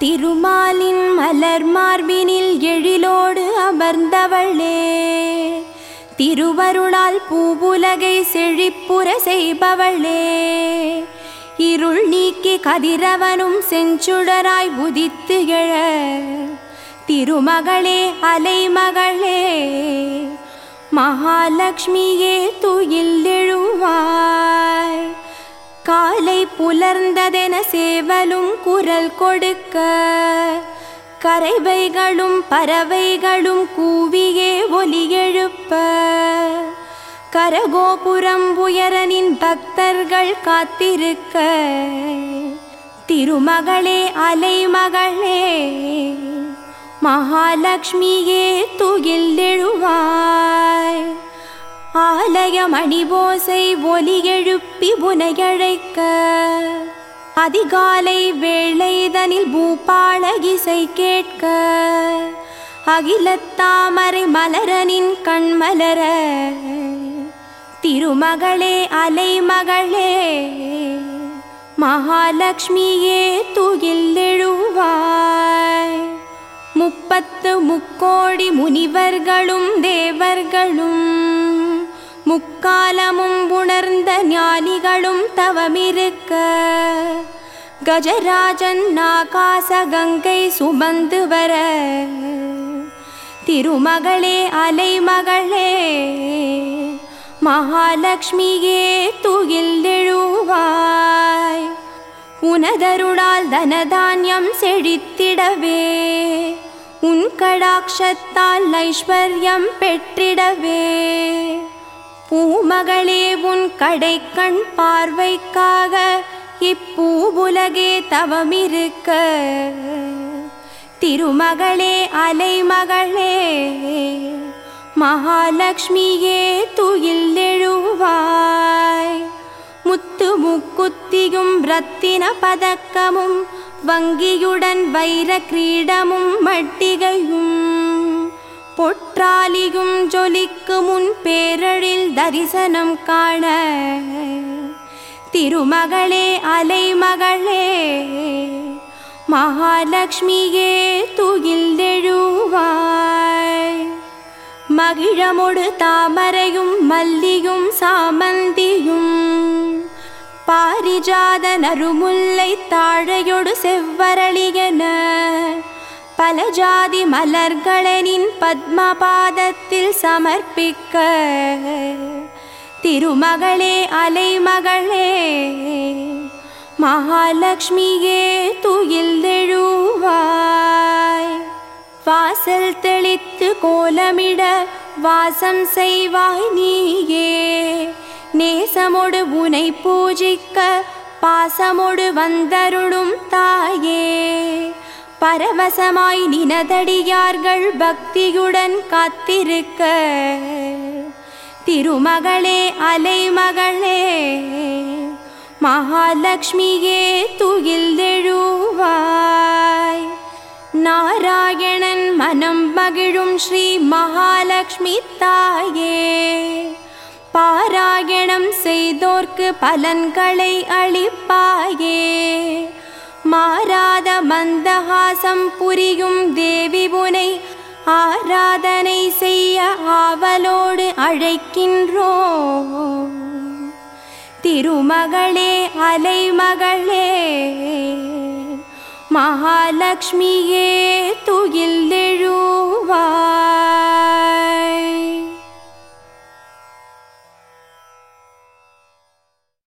திருமாலின் மலர் மார்பினில் எழிலோடு அமர்ந்தவளே திருவருளால் பூவுலகை செழிப்புற செய்பவளே இருள் நீக்கி கதிரவனும் செஞ்சுடராய் உதித்து எழ திருமகளே அலைமகளே மகாலட்சுமியே துயில் எழுவாய் காலை புலர்ந்ததென சேவலும் குரல் கொடுக்க கரைவைகளும் பறவைகளும் கூவியே ஒலி எழுப்ப கரகோபுரம் உயரனின் பக்தர்கள் காத்திருக்க திருமகளே அலைமகளே மகாலட்சுமியே துயில் எழுவாய் ஆலய மணிபோசை ஒலி எழுப்பி புனையழைக்க அதிகாலை வேளைதனில் பூபாள இசை கேட்க அகிலத்தாமரை மலரனின் கண்மலர திருமகளே அலைமகளே மகாலட்சுமியே துயில் எழுவாய் முப்பத்து முக்கோடி முனிவர்களும் தேவர்களும் முக்காலமும் உணர்ந்த ஞானிகளும் தவமிருக்க கஜராஜன் ஆகாச கங்கை சுமந்து வர திருமகளே அலைமகளே மகாலட்சுமியே துயில் எழுவாய் உனதருளால் தனதானியம் செழித்திடவே உன் கடாட்சத்தால் ஐஸ்வர்யம் பெற்றிடவே பூமகளே உன் கடைக்கண் பார்வைக்காக இப்பூவுலகே தவமிருக்க திருமகளே அலைமகளே மகாலட்சுமியே துயில் எழுவாய் முத்து முக்குத்தியும் ரத்தின பதக்கமும் வங்கியுடன் வைர கிரீடமும் மட்டிகையும் பொற்றாலியும் ஜொலிக்கு முன் பேரழில் தரிசனம் காண திருமகளே அலைமகளே மகாலட்சுமியே துயில் எழுவாய் மகிழமொடு தாமரையும் மல்லியும் சாமந்தியும் பாரிஜாத நறுமுல்லை தாழையொடு செவ்வரளியன பல ஜாதி மலர்களனின் பத்மபாதத்தில் சமர்ப்பிக்க திருமகளே அலைமகளே மகாலட்சுமியே துயில் எழுவாய் வாசல் தெளித்து கோலமிட வாசம் செய்வாய் நீயே நேசமொடு உனை பூஜிக்க பாசமொடு வந்தருளும் தாயே பரவசமாய் நினதடியார்கள் பக்தியுடன் காத்திருக்க திருமகளே அலைமகளே மகாலட்சுமியே துயில் எழுவாய் நாராயணன் மனம் மகிழும் ஸ்ரீ மகாலட்சுமி தாயே பாராயணம் செய்தோர்க்கு பலன்களை அளிப்பாயே மாறாத மந்தஹாசம் புரியும் தேவி புனை ஆராதனை செய்ய ஆவலோடு அழைக்கின்றோ திருமகளே அலைமகளே மகாலட்சுமியே துயில் எழு